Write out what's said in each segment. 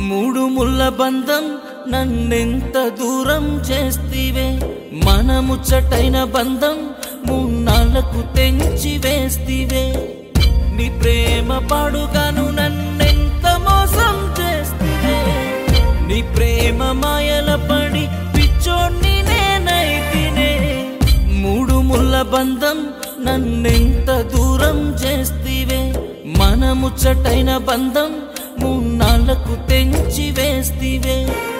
మూడు ముళ్ళ బంధం నన్నెంత దూరం చేస్తివే మన ముచ్చటైన బంధం మూన్నాళ్లకు తెంచి వేస్తివే నీ ప్రేమ పాడుగాను నన్నెంత మోసం చేస్తివే నీ ప్రేమ మాయల పడి పిచ్చోణ్ణి నేనైతినే మూడు ముళ్ళ బంధం నన్నెంత దూరం చేస్తివే మన ముచ్చటైన బంధం మూన్నాళ్లకు తెంచి వేస్తివే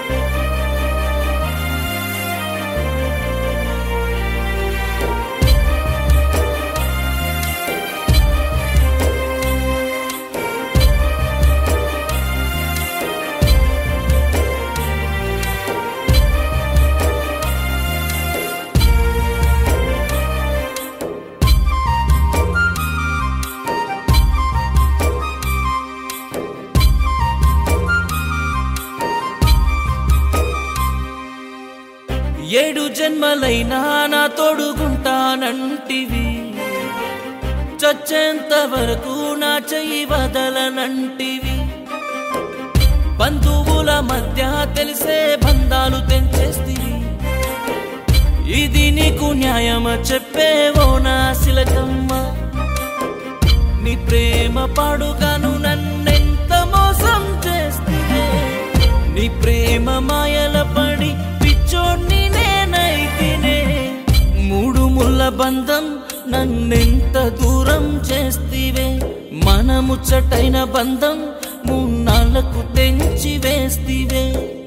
ఏడు జన్మలైనా నా తోడుగుంటానంటివి చచ్చేంత వరకు నా చెయ్యి వదలనంటివి బంధువుల మధ్య తెలిసే బంధాలు తెంచేస్తివి ఇది నీకు న్యాయమ చెప్పేవో నా శిలకమ్మ నీ ప్రేమ పాడుగాను నన్నెంత మోసం చేస్తే నీ ప్రేమ మాయల పడి పిచ్చోణ్ణి నేనైతినే మూడు ముళ్ళ బంధం నన్నెంత దూరం చేస్తివే మన ముచ్చటైన బంధం మూన్నాళ్లకు తెంచి వేస్తివే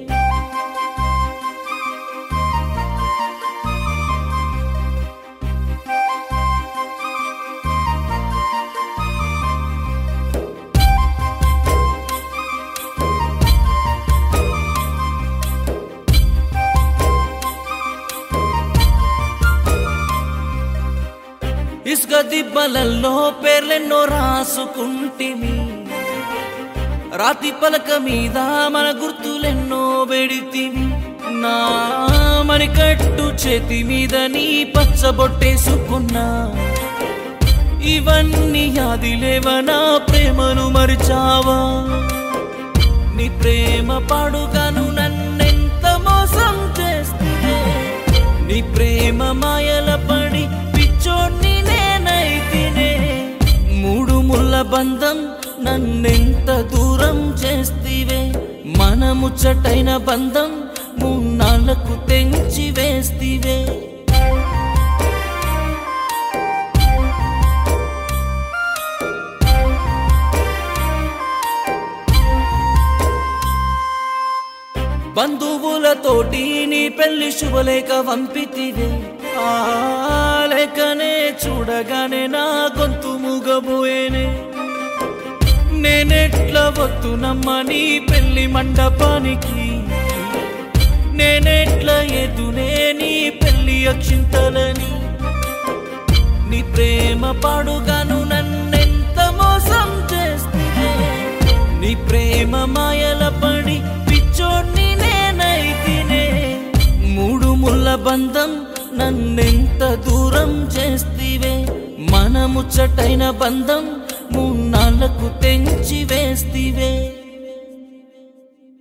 ఇసుక దిబ్బలల్లో పేర్లెన్నో రాసుకుంటిమి రాతి పలక మీద మన గుర్తులెన్నో పెడితివి నా మణికట్టు చేతి మీద నీ పచ్చబొట్టేసుకున్నా ఇవన్నీ యాది లేవనా ప్రేమను మరిచావా నీ ప్రేమ పాడుగాను నన్నెంత మోసం చేస్తే నీ ప్రేమ మాయల పడి పిచ్చోణ్ణి నేనైతినే మూడు ముళ్ళ బంధం నన్నెంత దూరం చేస్తివే మన ముచ్చటైన బంధం మూన్నాళ్లకు తెంచి వేస్తివే బంధువులతోటి నీ పెళ్లి శుభలేఖ పంపితివే ఆ లేఖనే చూడగానే నా గొంతు మూగబోయేనే నేనెట్ల వద్దునమ్మ నీ పెళ్లి మండపానికి నేనెట్ల ఎదునే నీ పెళ్లి అక్షింతలని నీ ప్రేమ పాడుగాను నన్నెంత మోసం చేస్తే నీ ప్రేమ మాయల పడి పిచ్చోణ్ణి నేనైతినే మూడు ముళ్ళ బంధం నన్నెంత దూరం చేస్తివే మన ముచ్చటైన బంధం మూన్నాళ్లకు తెంచి వేస్తి